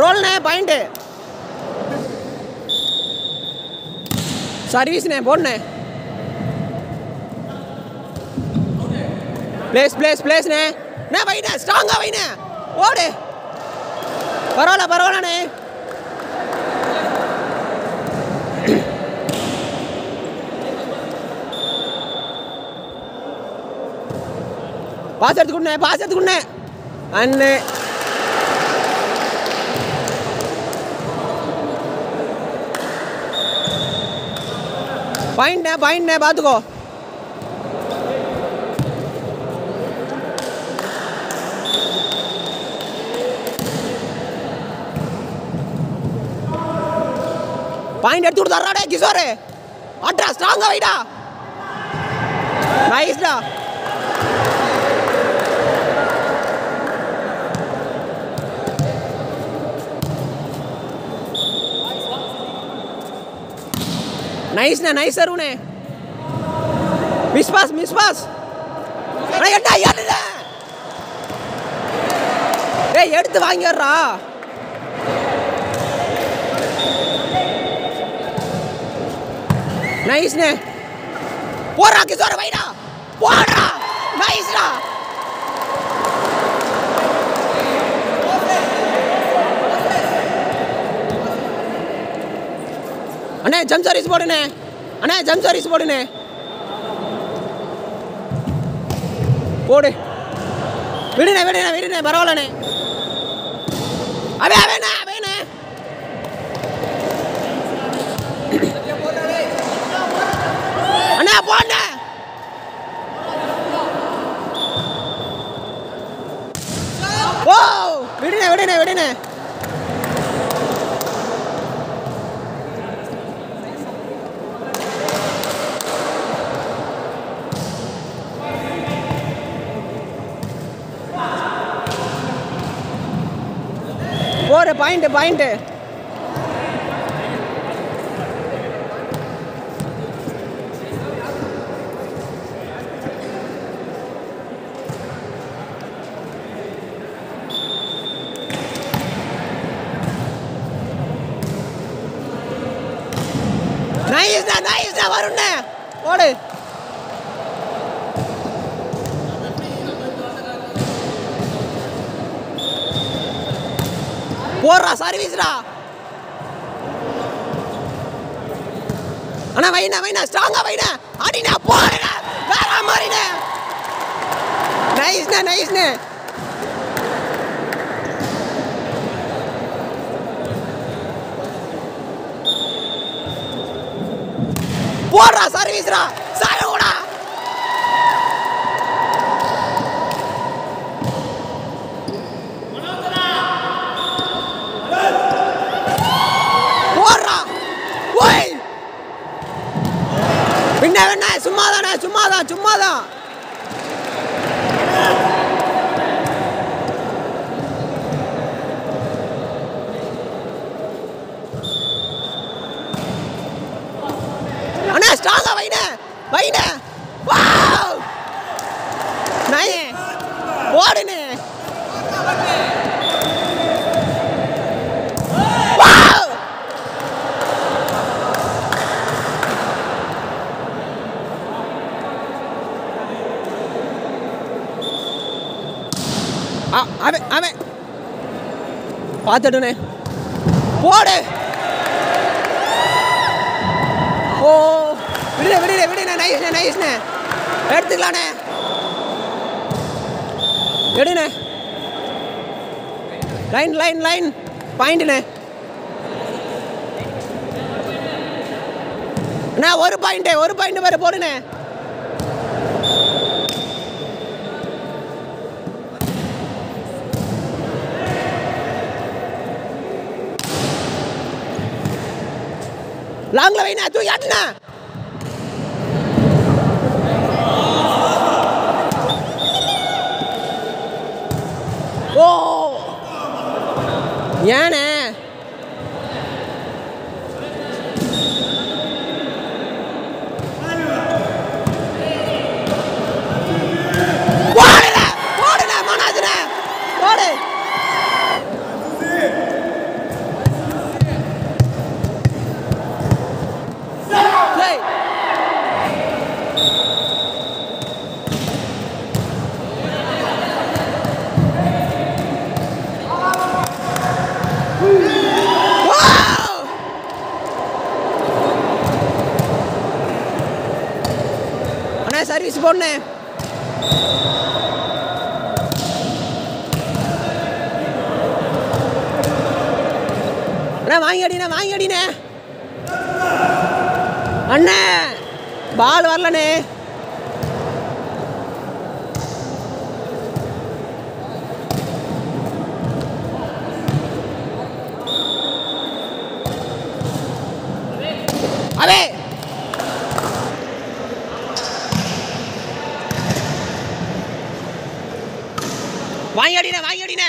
ரோல்ண்ணே point சர்வீஸ்ண்ணே போடுண்ணே place place பிளேஸ்ண்ணே அண்ணே வைண்ணே ஸ்ட்ராங்காக வைண்ணே ஓடு பரவாயில்ல பரவாயில்லண்ணே பாஸ் எடுத்துக்கொண்டே பாஸ் எடுத்துக்கொண்டே அண்ணே பாயிண்ட்ண்ணே பாயிண்ட்ண்ணே பார்த்துக்கோ பாயிண்ட் எடுத்து கொடுத்தாரா டே கிஷோரு அட்ரா ஸ்ட்ராங்கா வைடா நைஸ்டா நைஸ்ண்ணே நைஸ் அருணே மிஸ் பாஸ் மிஸ் பாஸ் அண்ணா என்ன என்ன ஏய் எடுத்து வாங்கிடுறா நைஸ்ண்ணே போடுறா கிஷோர வைடா போடுறா நைஸ்டா அண்ணே ஜம் சாரீஸ் போடுண்ணே அண்ணே ஜம் சாரீஸ் போடுண்ணே போடு விடுண்ணே விடுண்ணே விடுண்ணே பரவாயில்லண்ணே அவே அவேண்ணே அவேண்ணே அண்ணா போண்ணே ஓ விடுண்ணே விடுண்ணே விடுண்ணே போற பாயிண்ட் பாயிண்ட் நைஸ்டா நைஸ்டா வருண்ணே போடு போடுறா சர்வீஸ்டா அண்ணா வைண்ணா வைண்ணா ஸ்ட்ராங்கா வைண்ணா அடிண்ணா போடுண்ணா வேற மாதிரிண்ணே நைஸ்ண்ணே நைஸ்ண்ணே போடுறா சர்வீஸ்டா சாயக்கூடா போடுறா ஓய் பின்ன வேணா சும்மா தானே சும்மா தான் சும்மா தான் அண்ணா ஸ்ட்ராங்கா வைண்ணே வைண்ணே வாவ் நை ஓடுனே வாவ் அ- அவன் அவன் பார்த்துட்டுனே போடு ஓ விடுடே விடுடே விடுண்ணே நைஸ்ண்ணே நைஸ்ண்ணே எடுத்துக்கலாண்ணே எடுண்ணே லைன் லைன் லைன் பாயிண்ட்ண்ணே அண்ணா ஒரு பாயிண்ட் ஒரு பாயிண்ட் வேறு போடுண்ணே லாங்ல வைண்ணா தூக்கி ஆட்டுண்ணா ஓ ஏண்ணே போடுண்ணே, போடுண்ணே, மனோஜ்ண்ணே, போடு போடுண்ணே அண்ணா வாங்கி அடிண்ணே வாங்கி அடிண்ணே அண்ணே பால் வரலண்ணே அவே வாங்கி அடிண்ணே வாங்கி அடிண்ணே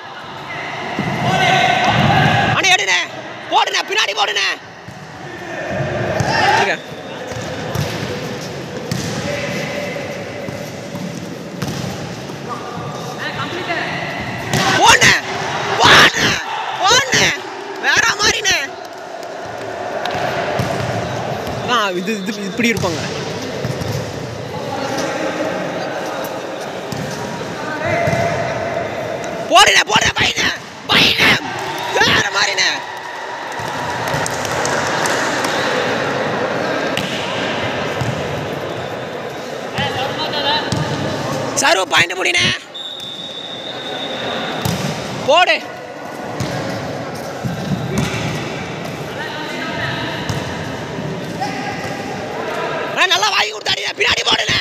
அண்ணே எடுண்ணே போடுண்ணே பின்னாடி போடுண்ணே இருங்க. போண்ணே போண்ணே போண்ணே வேற மாதிரிண்ணே ஆ இது இது இப்படி இருப்பாங்க போடுண்ணே போடுண்ணே பையனே பையனே வேற மாதிரிண்ணே சர்வ பாயிண்ட் முடினே போடு அண்ணா, நல்லா வாங்கி கொடுத்தாடி பின்னாடி போடுண்ணே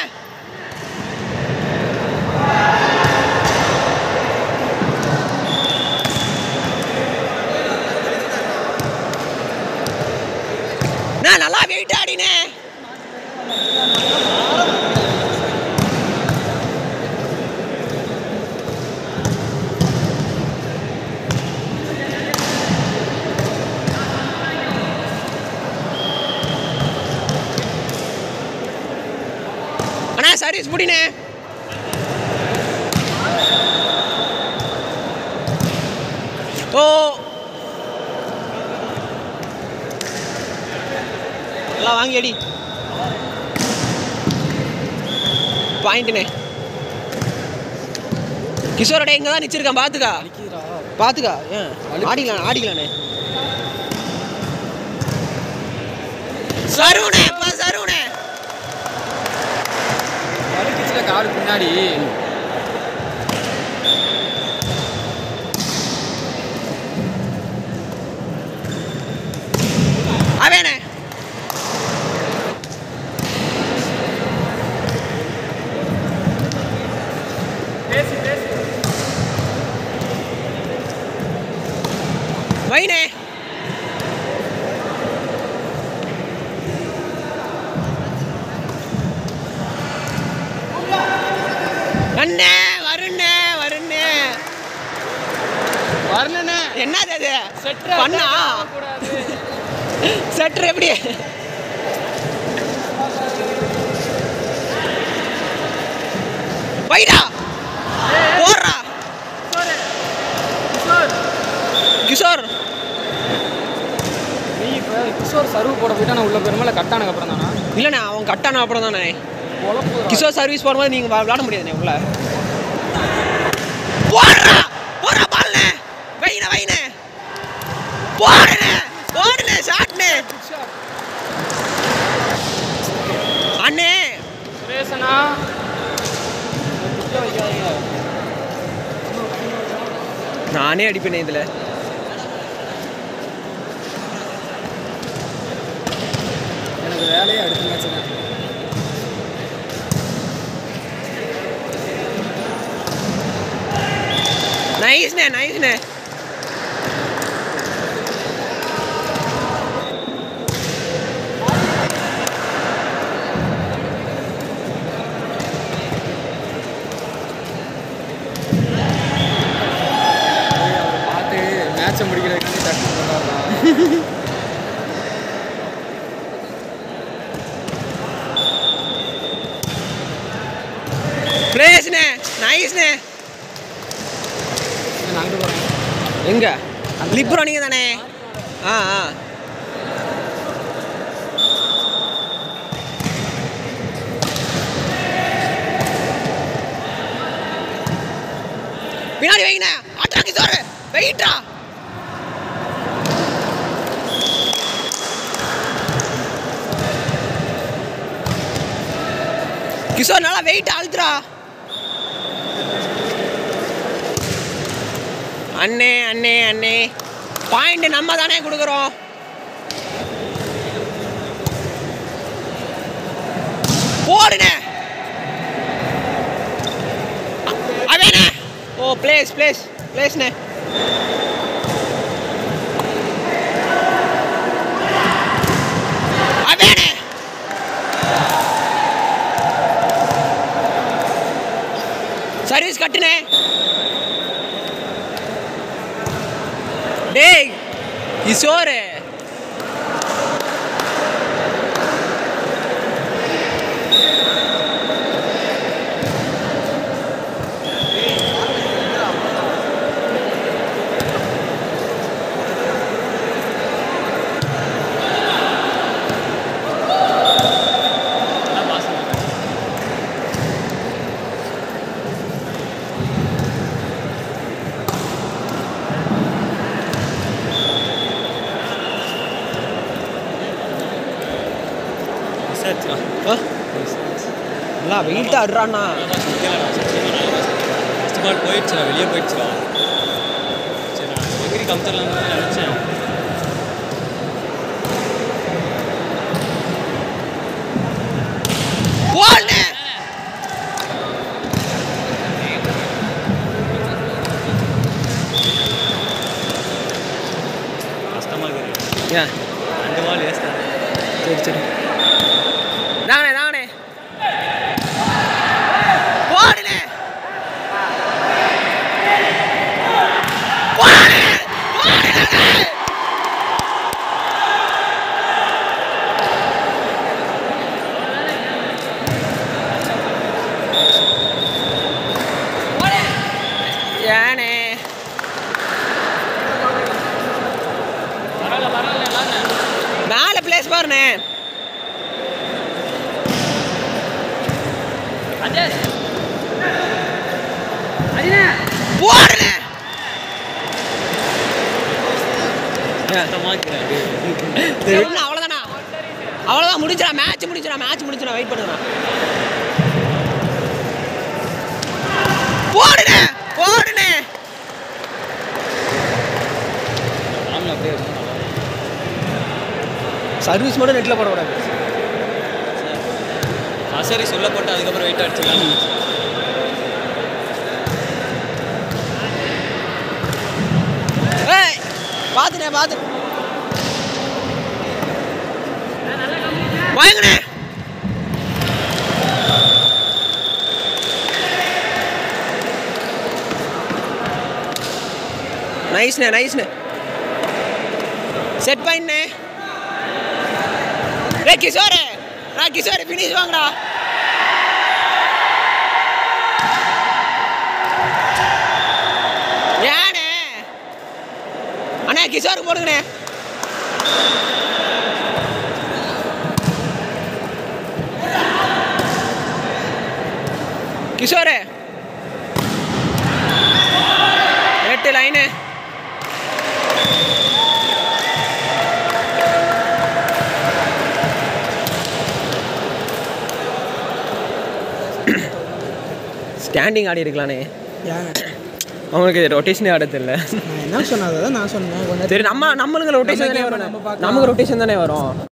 நான் நல்லா வெயிட் ஆடினே அண்ணா சர்வீஸ் முடினே ஓ எல்லாம் வாங்கி அடி பாயிண்ட்டுண்ணே கிஷோரோட இங்கே தான் நிச்சிருக்கேன் பார்த்துக்கா பார்த்துக்கா ஏன் ஆடிக்கலாம் ஆடிக்கலாண்ணே சருவனே அப்பா சருவனே வலிக்குச்சுல காடு பின்னாடி அவனே பேசி பேசி வைனே அண்ணே வருண்ணே வருண்ணே வரலண்ணே என்னது அது செட்ரா பண்ணா கூடாது செட்ரு எப்படி வைடா போடுறா கிஷோர் நீ இப்போ கிஷோர் சர்வ் போட போயிட்டா நான் உள்ள பெருமையில கட்டானக்கு அப்புறம் தானா இல்லைண்ணே அவன் கட்டான அப்புறம் தானே பொழப்பு கிஷோர் சர்வீஸ் போடும்போது நீங்கள் விளாட முடியாதுண்ணே உள்ள போடுறா போடுறா பால்ண்ணே வைண்ணே வைண்ணே போடுண்ணே போடுண்ணே ஷாட்ண்ணே அண்ணே சுரேசனா நானே அடிப்பேனே இதில் எனக்கு வேலையே அடுத்த மேட்ச் தான் நைஸ்ண்ணே நைஸ்ண்ணே அவர் பார்த்து மேட்சை முடிக்கிறதுக்கு டக்கு கொண்டாடலாம் பிளேஸ்ண்ணே நைஸ்ண்ணே நான் அங்கிட்டு போகிறேன் எங்க லிப்ரோ நீங்கள் தானே ஆ ஆ பின்னாடி வைங்கண்ணே ஆட்டா கிஷோர் வெயிட்டா கிஷோர் நல்லா வெயிட் அழுத்துறா அண்ணே அண்ணே அண்ணே பாயிண்ட் நம்ம தானே கொடுக்குறோம் போடுனே அவனே ஓ பிளேஸ் பிளேஸ் பிளேஸ்ண்ணே அவனே சர்வீஸ் கட்டுனே டேய் கிஷோரு ஆ? நல்லா வெயிட்டாக அடுறாண்ணா ஃபஸ்ட் பால் போயிடுச்சுடா வெளியே போயிடுச்சுடா சரி நான் டிகிரி கம்ப்யூட்டர்லாம் நினச்சேன் போடுனே கஷ்டமாக இருக்குது ஏன் ரெண்டு பால் வேஸ்ட் சரி சரி தானே தானே போடுனே போடுனே போடுனே ஏனே பரவாயில்ல பரவாயில்ல எல்லாரும் மேலே பிளேஸ் பாருண்ணே அஜய் அஜினே போடுனே கஷ்டமாக இருக்குது என்ன அவ்வளோதானா அவ்வளோதான் முடிஞ்சிடா மேட்ச் முடிஞ்சிடா மேட்ச் முடிஞ்சிடா வெயிட் பண்ணுங்க போடுனே போடுனே ஆமாம் அப்படியே இருக்கும் நல்லா சர்வீஸ் மட்டும் நெட்டில் போடக்கூடாது சரி சொல்ல போட்டு அதுக்கப்புறம் வெயிட் அடிச்சுக்கலாம் ஏய் பார்த்துனே பார்த்து வாங்கண்ணே நைஸ்ண்ணே நைஸ்ண்ணே செட் பாயிண்ட்ண்ணே ஏ கிஷோரே நான் கிஷோர் ஃபினிஷ் வாங்கடா ஏண்ணே அண்ணா கிஷோருக்கு போடுங்கண்ணே கிஷோரு எட்டு லைனு ஸ்டாண்டிங் ஆடி இருக்கலானே ஏன் அவனுக்கு ரொட்டேஷனே ஆட தெரியல நான் என்ன சொன்னதை தான் நான் சொன்னேன் கொஞ்சம் சரி நம்ம நம்மளுக்கு ரொட்டேஷன் தானே நம்ம வரும் நம்ம பார்க்கலாம். நமக்கு ரொட்டேஷன் தானே வரும்